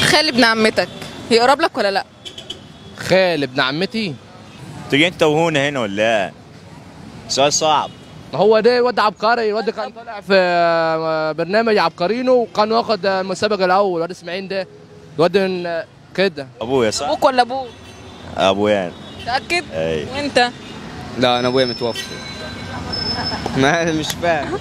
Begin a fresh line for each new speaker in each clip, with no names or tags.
خالي ابن عمتك يقرب لك ولا لا
خال ابن عمتي
تجي انت وهنا هنا ولا ايه؟ سؤال صعب
ما هو ده واد عبقري الواد ده كان طالع في آه، برنامج عبقرينو وكان واخد المسابقه الاول واد اسماعيل ده الواد من كده
ابويا صح؟
ابوك ولا ابوك
ابويا
متاكد
اي
وانت
لا انا ابويا متوفي ما أنا مش فاهم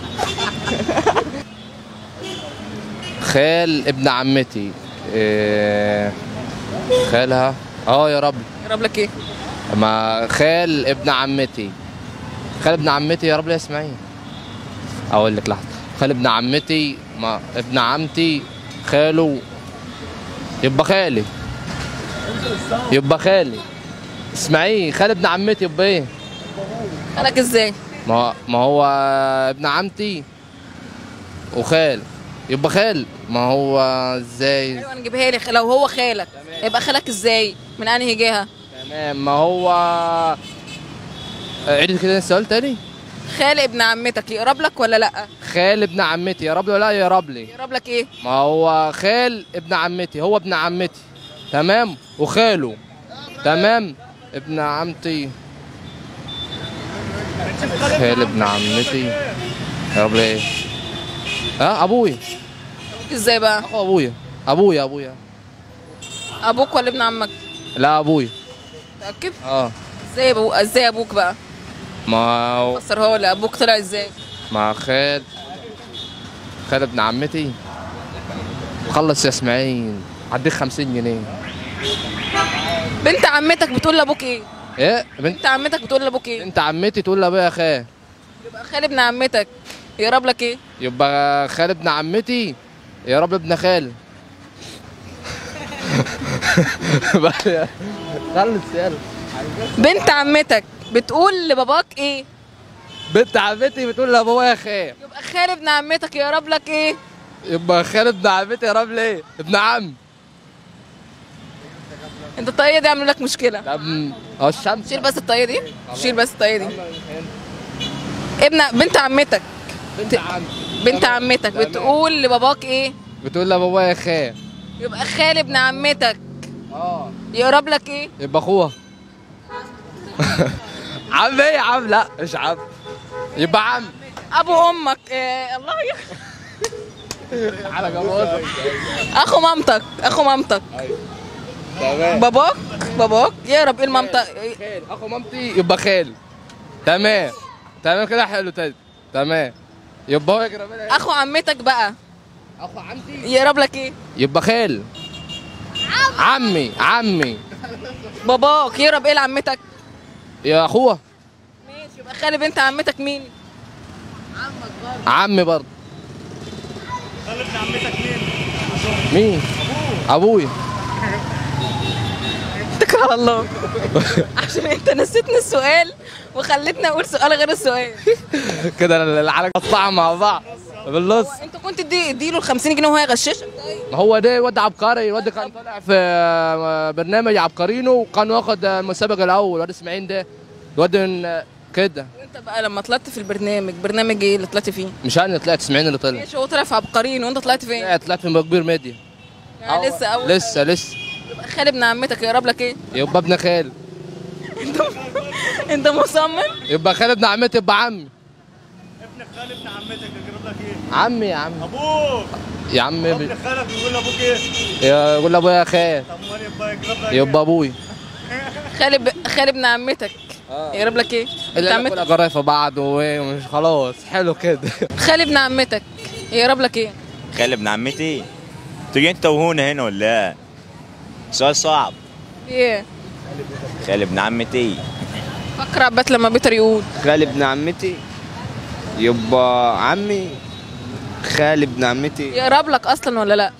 خال ابن عمتي إيه خالها اه يا رب
يقرب لك ايه
ما خال ابن عمتي خال ابن عمتي يا رب ليه اسمعي اقول لك لحظه خال ابن عمتي ما ابن عمتي خاله يبقى خالي يبقى خالي اسمعي خال ابن عمتي يبقى ايه
خالك ازاي
ما ما هو ابن عمتي وخال يبقى خال ما هو ازاي
ايوه نجيبها لي لو هو خالك يبقى خالك ازاي من انهي جهه
تمام ما هو عيد كده السؤال تاني
خالي ابن عمتك يقرب لك ولا لا
خال ابن عمتي يا رب ولا لا يا رب لي
يقرب لك ايه
ما هو خال ابن عمتي هو ابن عمتي تمام وخاله تمام ابن عمتي خال ابن عمتي يا رب ليه ها ابويا
ابوك ازاي بقى
اخو ابويا ابويا ابويا
ابوك ولا ابن عمك
لا ابويا
متاكد
اه
ازاي ابو ازاي ابوك بقى
ما هو
فسرها لي ابوك طلع ازاي
مع خال خال ابن عمتي خلص يا اسماعيل عديك 50 جنيه
بنت عمتك بتقول لابوك ايه
ايه بنت
بنت عمتك بتقول لابوك ايه
انت عمتي تقول لابويا خال
يبقى خالي ابن عمتك يقرب لك ايه
يبقى خال ابن عمتي يا رب ابن خال خلص يلا
بنت عمتك بتقول لباباك ايه
بنت عمتي بتقول لابويا خال
يبقى خالي ابن عمتك يقرب لك ايه
يبقى خال ابن عمتي يا رب ليه ابن عم
انت الطاقيه دي عامله لك مشكله
طب اه الشمس
شيل بس الطاقيه دي شيل بس الطاقيه دي ابن بنت عمتك
بنت عم
بنت عمتك بتقول لباباك ايه
بتقول لابويا خال
يبقى خالي ابن عمتك
اه
يقرب لك ايه
يبقى اخوها عم ايه يا عم لا مش عم يبقى عم
ابو امك إيه الله يخ...
على جوازك
اخو مامتك اخو مامتك
تمام
باباك باباك يقرب ايه لمامتك
خال اخو مامتي يبقى خال تمام تمام كده حلو تاني تمام يبقى هو يقرب لها
اخو عمتك بقى
اخو عمتي
يقرب لك ايه
يبقى خال عمي عمي
باباك يقرب ايه لعمتك
يا اخوها
ماشي يبقى خالي بنت عمتك مين
عمي برضه مين ابويا
اتكل على الله عشان انت نسيتني السؤال وخلتني اقول سؤال غير السؤال
كده العالم قطعوا مع بعض بالنص
انت كنت ادي اديله ال 50 جنيه وهو يغششك طيب
ما هو ده واد عبقري الواد ده كان طالع في آه، برنامج عبقرينو وكان واخد المسابقه الاول واد اسماعيل ده الواد من كده
وانت بقى لما طلعت في البرنامج برنامج ايه اللي طلعت فيه؟
مش انا اللي طلعت اسماعيل اللي طلع
ماشي هو طلع في عبقريين وانت طلعت فين؟
طلعت طلعت في مكبير ميديا
يعني لسه اول
لسه لسه
يبقى خالي ابن عمتك يقرب لك ايه؟
يبقى ابن خال
انت مصمم؟
يبقى خال ابن عمتي يبقى عمي
ابن خال ابن عمتك يجرب لك ايه؟
عمي يا عم
ابوك
يا عم
ابن خالك بيقول لابوك ايه؟
يقول لابويا خال
طب امال يبقى يجرب لك
يبقى ابوي
خالي ب... خالي ابن عمتك يقرب لك ايه؟ بنت
اللي
عمتك
كلها جرايه في بعض ومش خلاص حلو كده
خالي ابن عمتك يقرب لك ايه؟
خال ابن عمتي تجي انت وهنا هنا ولا ايه؟ سؤال صعب
ايه؟
خال ابن عمتي
فكر عبات لما بيتر يقول
خال ابن عمتي يبقى عمي خال ابن عمتي
يقرب لك اصلا ولا لا؟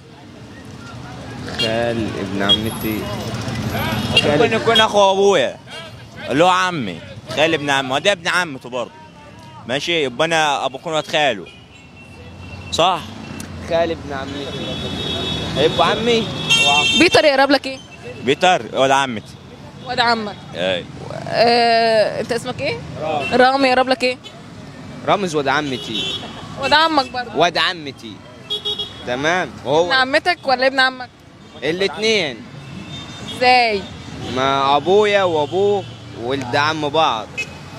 خال ابن عمتي
ممكن يكون اخو ابويا اللي هو عمي خال ابن عمي وده ابن عمته برضه ماشي يبقى انا ابو كون واد خاله صح
خال ابن عمتي هيبقى عمي
بيتر يقرب لك ايه؟
بيتر ولا عمتي
واد عمك
اي
آه، انت اسمك ايه؟ رامي يقرب لك ايه؟
رامز واد عمتي
واد عمك برضه
واد عمتي تمام
ابن
وهو
عمتك ولا ابن عمك؟
الاثنين
ازاي
ما ابويا وابوه ولد عم بعض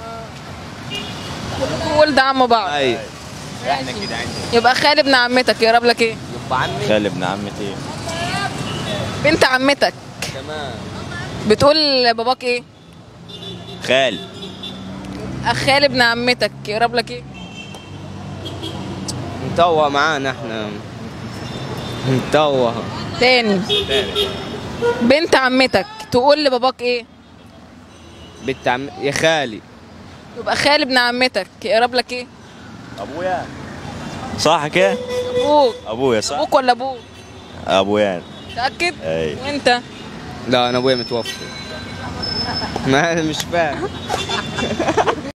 ولد عم بعض
ايوه
احنا كده عندنا
يبقى خال ابن عمتك يقرب لك ايه
يبقى عمي
خال ابن عمتي
بنت عمتك
تمام
بتقول لباباك ايه
خال
خال ابن عمتك يقرب لك ايه
مطوع معانا احنا مطوع
تاني بنت عمتك تقول لباباك ايه
بنت عم يا خالي
يبقى خال ابن عمتك يقرب لك ايه
ابويا صح كده
ابوك
ابويا صح
ابوك ولا ابوك
ابويا
متاكد
اي
وانت
لا انا ابويا متوفي ما أنا مش فاهم